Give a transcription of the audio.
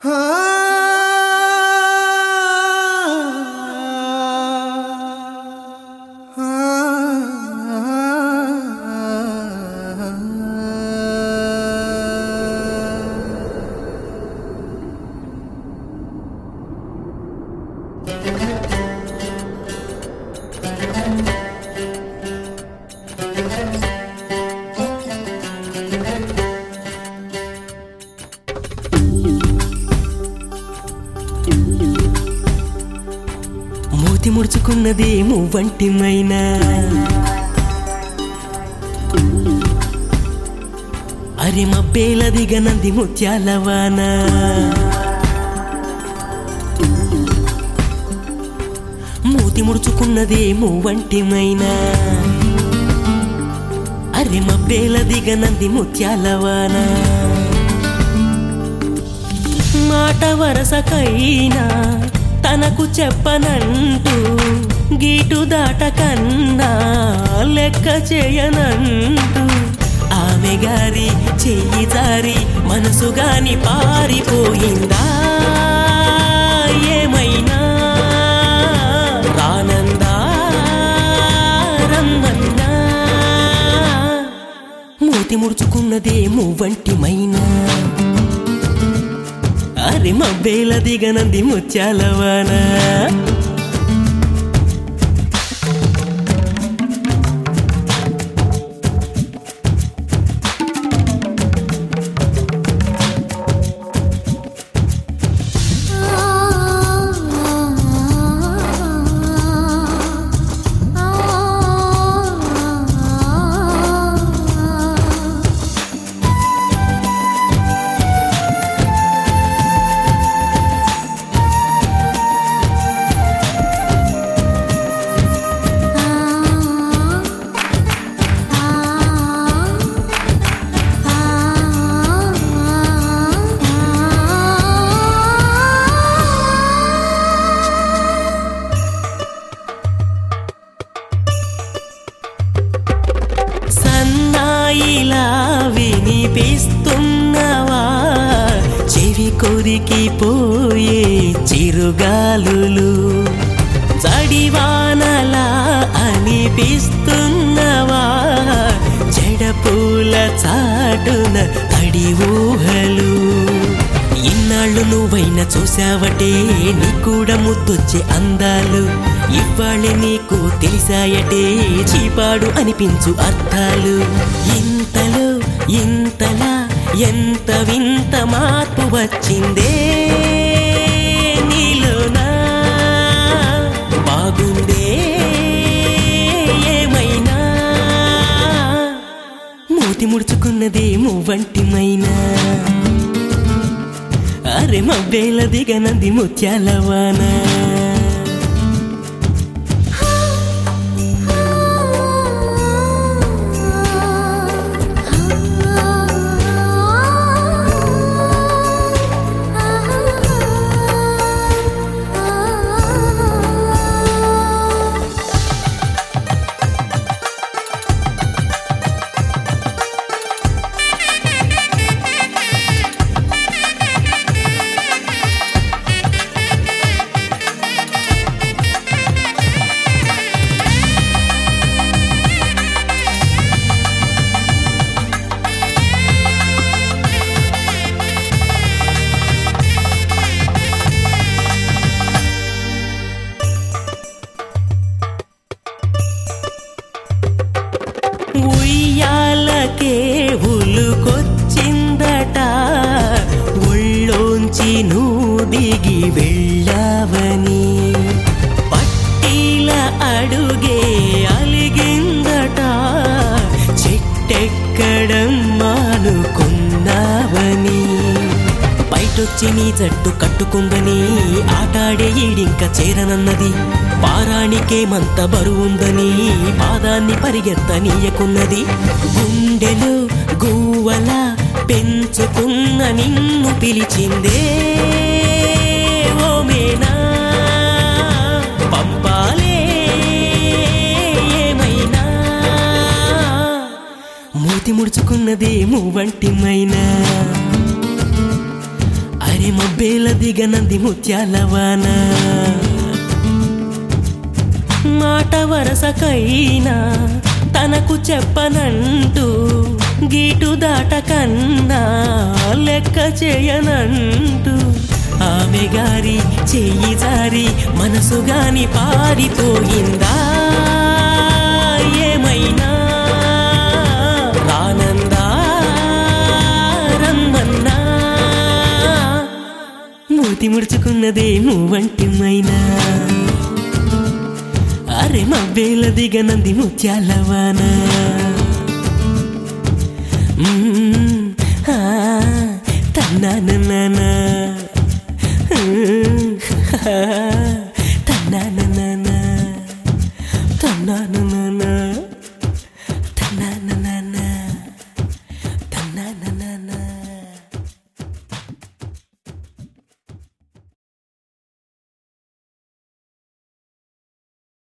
మూతి ముడుచుకున్నది మువ్వంటి మైనా అరి మబ్బేల దిగనంది ముత్యాలవాన మూతి ముడుచుకున్నది మువ్వంటి మైనా అరి మబ్బేల దిగనంది ముత్యాలవాన మాట వరసకైనా తనకు చెప్పనంటూ గీటు దాటకన్నా లెక్క చేయనంటూ ఆమె గారి చెయ్యి జారి మనసు గాని పారిపోయిందా ఏమైనా రానందా రమ్మన్నా మూతి ముడుచుకున్నదే మువ్వంటి మైనా అరి మబ్బేల దిగనంది ముత్యాలవాన సన్నాయిలా వినిపిస్తున్నవా చెవి కొరికి పోయే చిరుగాలులు జడివానలా అనిపిస్తున్నవా జడపూల చాటున తడి ఊహలు ఇన్నాళ్ళు నువ్వైనా చూసావటే నీ కూడా ముద్దొచ్చే అందాలు ఇవ్వాళ్ళే నీకు తెలిసాయటే చీపాడు అనిపించు అర్థాలు ఇంతలో ఇంతలా ఎంత వింత మార్పు వచ్చిందే నీలోనా బాగుందే ఏమైనా మూతి ముడుచుకున్నదే మువ్వంటి మైనా అరే మబ్బేల దిగనంది ముత్యాలవాన ఉయ్యాలకే ఉలుకొచ్చిందట ఒళ్ళోంచి నువ్వు దిగి వెళ్ళావని పట్టీల అడుగే అలిగిందట చెట్టెక్కడం మానుకున్నావని బయటొచ్చి నీ జట్టు కట్టుకుందని ఆటాడే ఈడింక చేరనన్నది పారానికేమంత బరువుందని పాదాన్ని పరిగెత్తనీయకున్నది గుండెలో గువ్వల పెంచుకున్న నిన్ను పిలిచిందే ఓ మేనా పంపాలే ఏమైనా మూతి ముడుచుకున్నదే మువ్వంటి మైనా అరే మబ్బేల దిగనంది ముత్యాలవాన మాట వరసకైనా తనకు చెప్పనంటూ గీటు దాటకన్నా లెక్క చేయనంటూ ఆమె గారి చెయ్యి జారి మనసు గాని పారిపోయిందా ఏమైనా రానందా రమ్మన్నా మూతి ముడుచుకున్నదే నువ్వంటి మైనా అరే మబ్బేల దిగనంది ముత్యాలవాన మ్మ్, ఆ, తన్నానన్నానా. మ్మ్, ఆ.